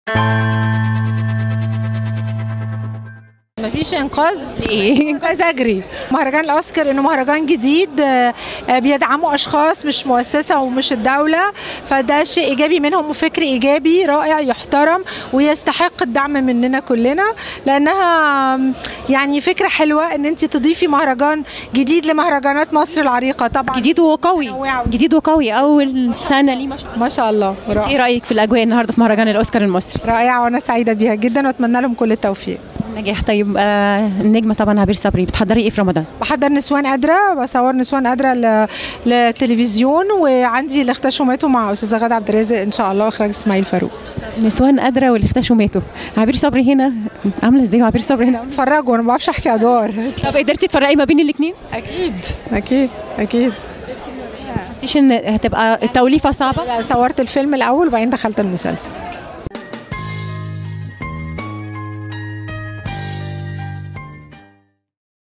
مفيش انقاذ ايه انقاذ اجري مهرجان الاوسكار انه مهرجان جديد آه، آه، بيدعموا اشخاص مش مؤسسه ومش الدوله فده شيء ايجابي منهم وفكر ايجابي رائع يحترم ويستحق الدعم مننا كلنا لانها آم، يعني فكره حلوه ان انت تضيفي مهرجان جديد لمهرجانات مصر العريقه طبعا جديد وقوي متنوعة. جديد وقوي اول سنه ليه ما شاء الله ما شاء الله ايه رائع. رايك في الاجواء النهارده في مهرجان الاوسكار المصري رائعه وانا سعيده بيها جدا واتمنى لهم كل التوفيق نجاح طيب آه النجمه طبعا عبير صبري بتحضري ايه في رمضان بحضر نسوان قادرة بصور نسوان قادرة ل- للتلفزيون وعندي اللي اختشمته مع أستاذة غادة عبد الرازق إن شاء الله إخراج إسماعيل فاروق نسوان قادره واللي اختشوا ماتوا عبير صبري هنا عامله ازاي وعبير صبري هنا اتفرجوا أنا ما بعرفش أحكي أدوار طب قدرتي تفرقي ما بين الاثنين أكيد أكيد أكيد حسيتيش ان هتبقى التوليفه صعبه لا صورت الفيلم الأول وبعدين دخلت المسلسل